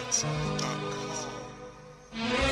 BeatStars.com.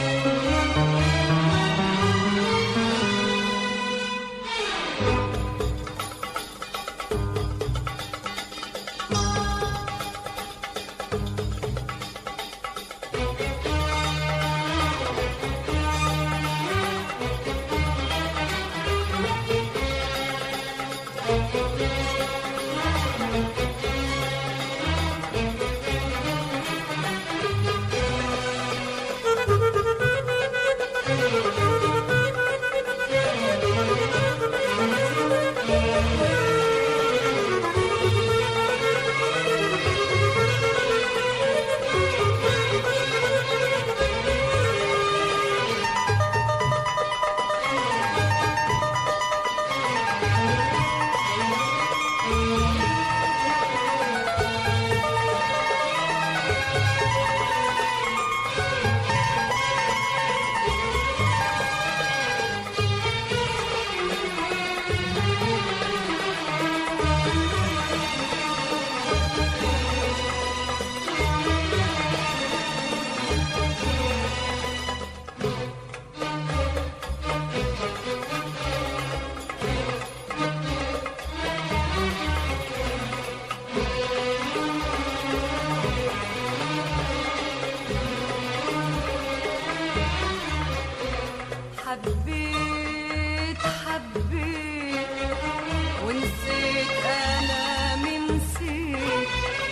حبيت حبيت ونسيت انا من نسيت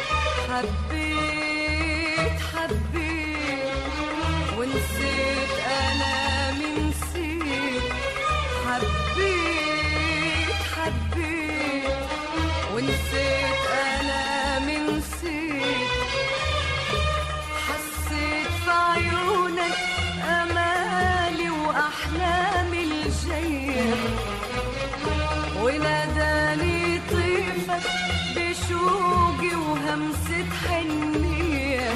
حبيت حبيت ونسيت انا من نسيت حبيت حبيت ونسيت انا من نسيت حسيت في عيونك امالي واحلامي الجايه وناداني طيفك بشوقي وهمسة حنية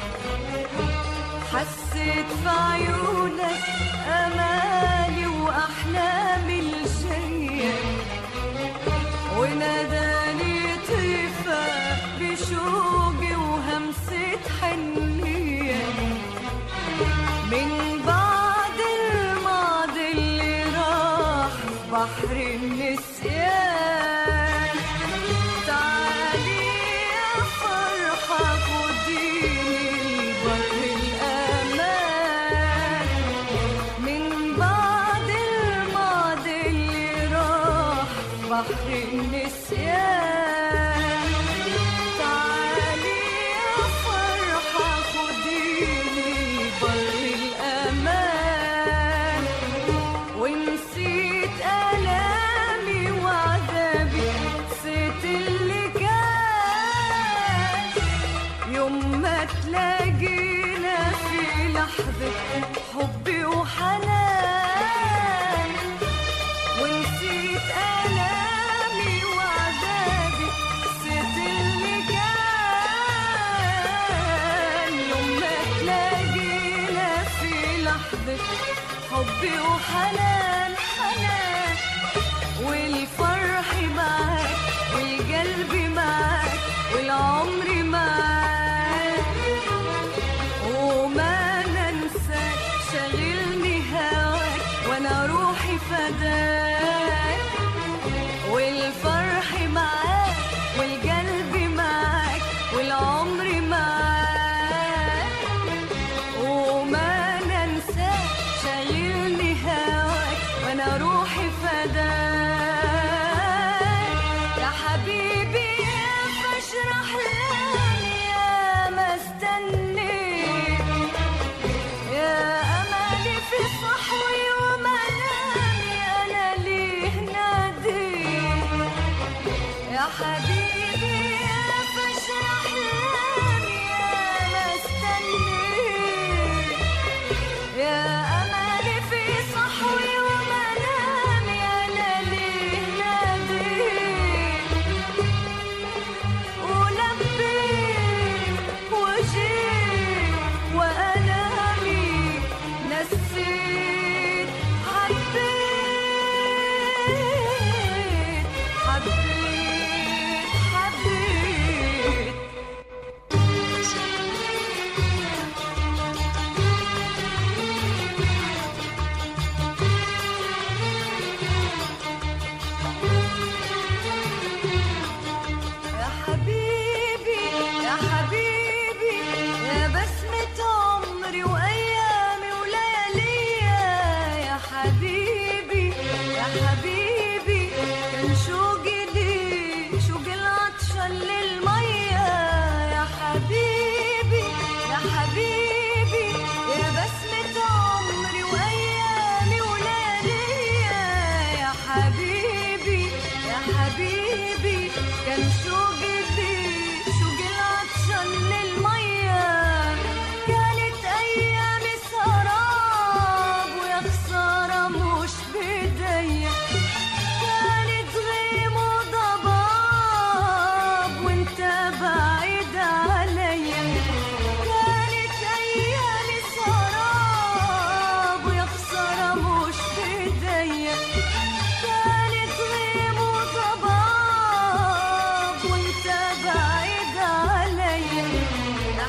حسيت في عيونك امالي واحلامي الجايه وناداني طيفك بشوقي وهمسة حنية من بعد الماضي اللي راح في بحر النسيان تعالي يا فرحة خديني لبر الأمان من بعد الماضي اللي راح في بحر النسيان تعالي يا فرحة خديني بر الأمان ونسيت ألامي وعذابي نسيت اللي كان يوم ما تلاقينا في لحظة حبي وحنان ونسيت ألامي وعذابي نسيت اللي كان يوم ما تلاقينا في لحظة حبي وحنان حنان والفرح معاك والقلب معاك والعمر معاك وما ننساك شاغلني هواك وانا روحي فداك والفرح معاك والقلب معاك والعمر معاك وما ننساك شاغلني هواك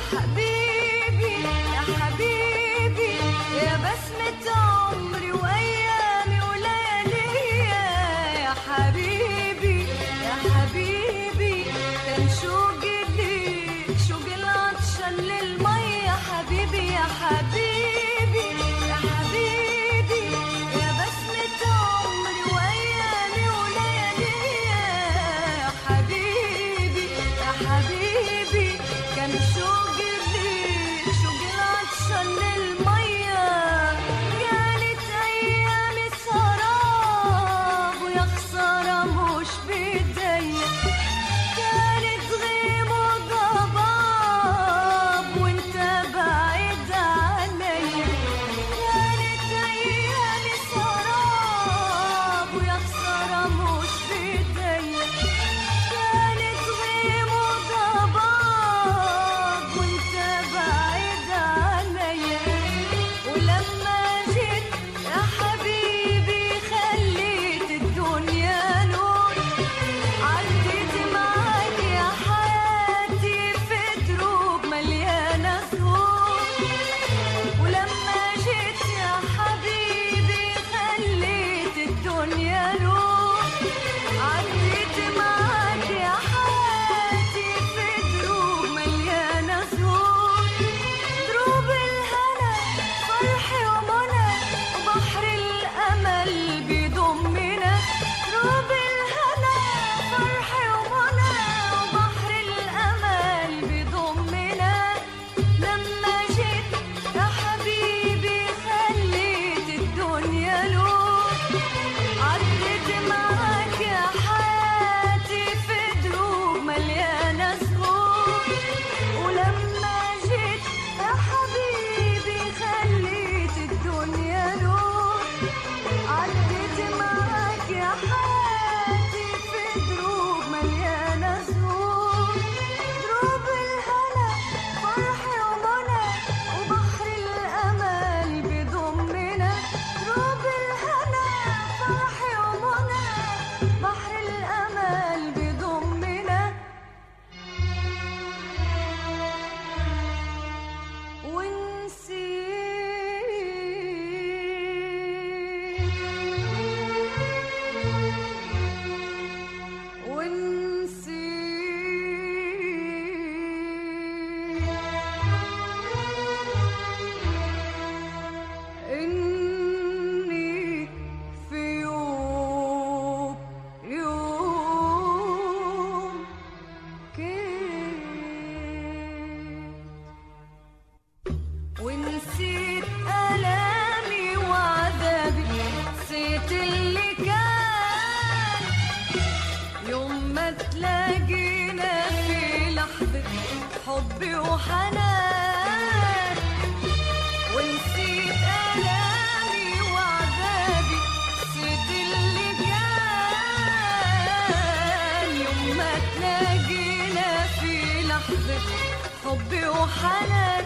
حبيبي يا حبيبي يا بسمة عمري وأيامي ولياليا يا حبيبي يا حبيبي كان شوقي ليك شوق العطشان للمية حبيبي يا حبيبي يا حبيبي يا بسمة عمري وأيامي ولياليا يا حبيبي يا حبيبي كان شوقي ليك شوق العطشان للمية كانت أيامي سراب ويا خسارة مش بإيديا كانت غيم وضباب وانت بعيد عليا كانت ايامي سراب ويا خسارة مش بايديا كانت غيم وضباب وانت بعيد عليا ولما جيت يا حبيبي خليت الدنيا نور عديت معاك يا حياتي في دروب مليانة سهول ولما جيت يا حبيبي خليت الدنيا نور عديت معاك يا حياتي في دروب مليانة سهول دروب الهنا فرحي ومنى وبحر الأمل بيضمنا دروب الهنا فرحي ومنى وبحر الأمل بيضمنا لما جيت يا حبيبي خليت الدنيا نور عديت معاك يا حياتي في دروب مليانة سهول ولما جيت يا حبيبي خليت الدنيا نور عديت معاك يا حياتي في دروب مليانة سهول دروب الهنا فرحي ومنى وبحر الأمل بيضمنا دروب الهنا فرحي ومنى بحر الأمل بيضمنا ونسيت ونسيت إني في يوم يوم كنت ونسيت ألامي وعذابي نسيت اللي كان يوم ما تلاقينا في لحظة حب وحنان ونسيت ألامي وعذابي نسيت اللي كان يوم ما تلاقينا في لحظة حب وحنان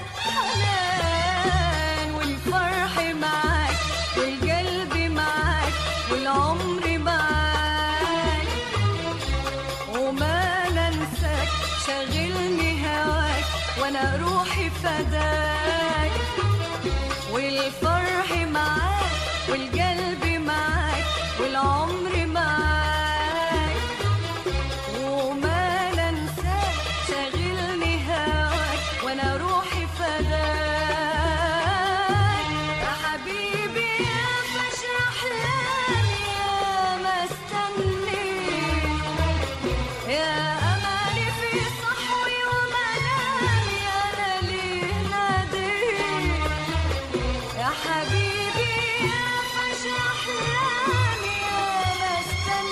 حنان والفرح معاك والقلب معاك والعمر معاك وما ننساك شاغلني هواك وانا روحي فداك والفرح معاك والقلب معاك والعمر معاك وما ننساك شاغلني هواك وانا روحي فداك يا حبيبي يا فشل احلامي يا ما استنيت يا أماني في صحوي ومنامي أنا ليه ناديت يا حبيبي يا فشل أحلامي يا ما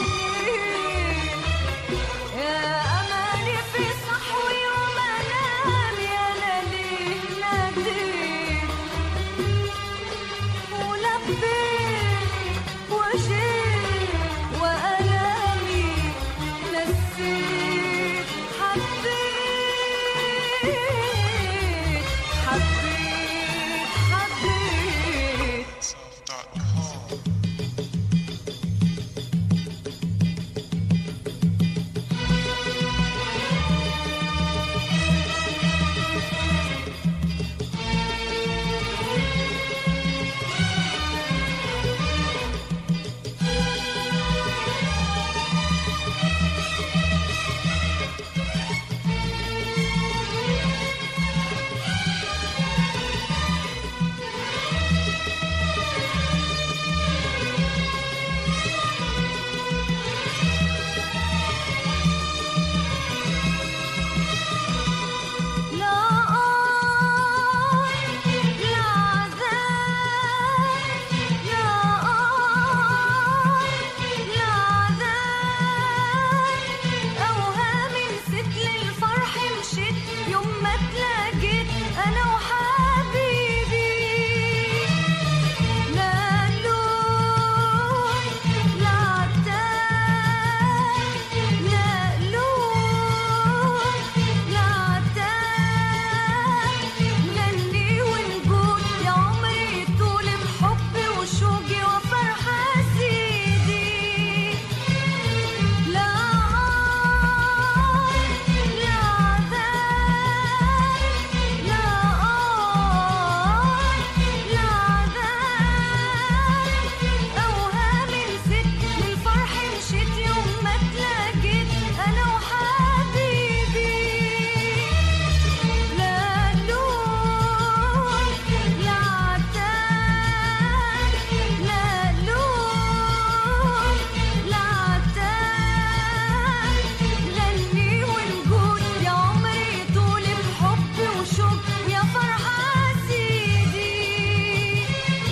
ما تلاقيت انا وحبيبي لا لون لا عتاب لا لون لا عتاب نغني ونقول يا عمري طول بحبي وشوقي وفرحة سيدي لا عار لا عذاب لا عار لا عذاب أوهام نسيت للفرح مشيت يوم ما تلاقيت أنا وحبيبي لا لون لا عتاب لا لون لا عتاب غني ونقول يا عمري طول بحبي وشوق يا فرحة سيدي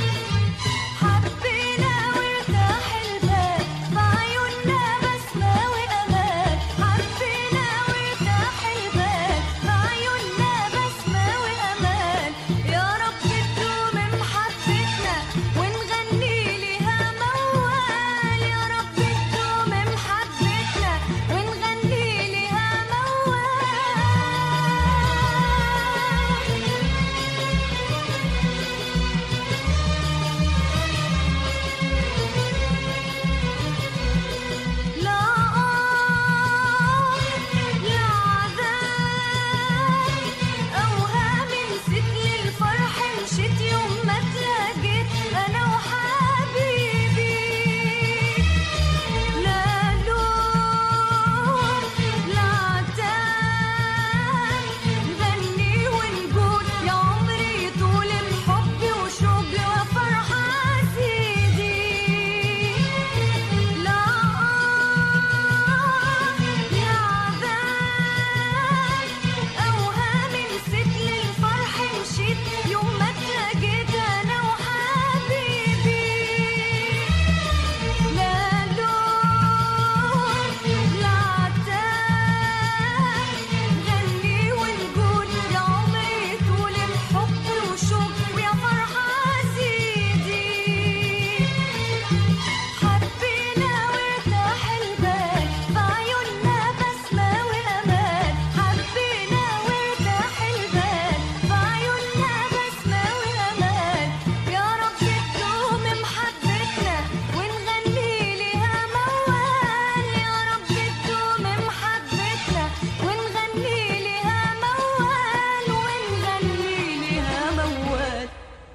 حبينا وارتاح البال بعيوننا بسمة وأمان حبينا وارتاح البال بعيوننا بسمة وأمان يا رب تدوم محبتنا ونغني لها موال يا رب تدوم محبتنا ونغني لها موال لا آه لا عذاب أوهام نسيت للفرح مشيت يوم ما تلاقيت أنا وحبيبي لا لون لا عتاب نغني ونقول يا عمري طول بحبي وشوقي وفرحة سيدي لا آه يا عذاب أوهام نسيت للفرح مشيت يوم ما تلاقيت أنا وحبيبي لا لون لا عتاب غني ونقول يا عمري طول الحب وشوق ويا فرحة سيدي حبينا وارتاح البال بعيوننا بسمة وأمان حبينا وارتاح البال بعيوننا بسمة وأمان يا رب تدوم محبتنا ونغني لها موال يا رب تدوم محبتنا ونغني لها موال ونغني لها موال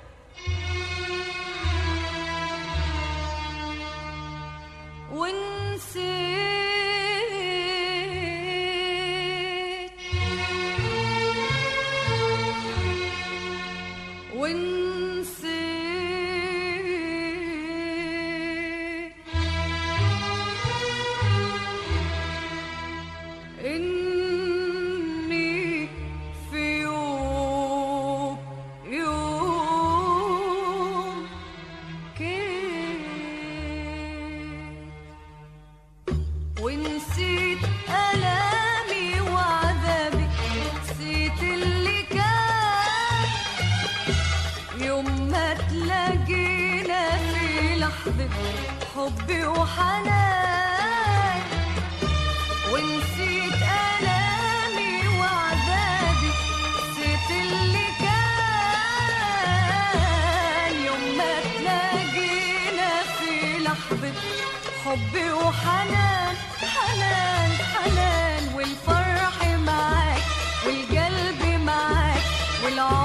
ونسيت ونسيت إني في يوم يوم كنت ونسيت ألامي وعذابي نسيت اللي كان يوم ما تلاقينا في لحظة حب وحنان ونسيت ألامي وعذابي نسيت اللي كان يوم ما تلاقينا في لحظة حب وحنان حنان حنان والفرح معاك والقلب معاك والعمر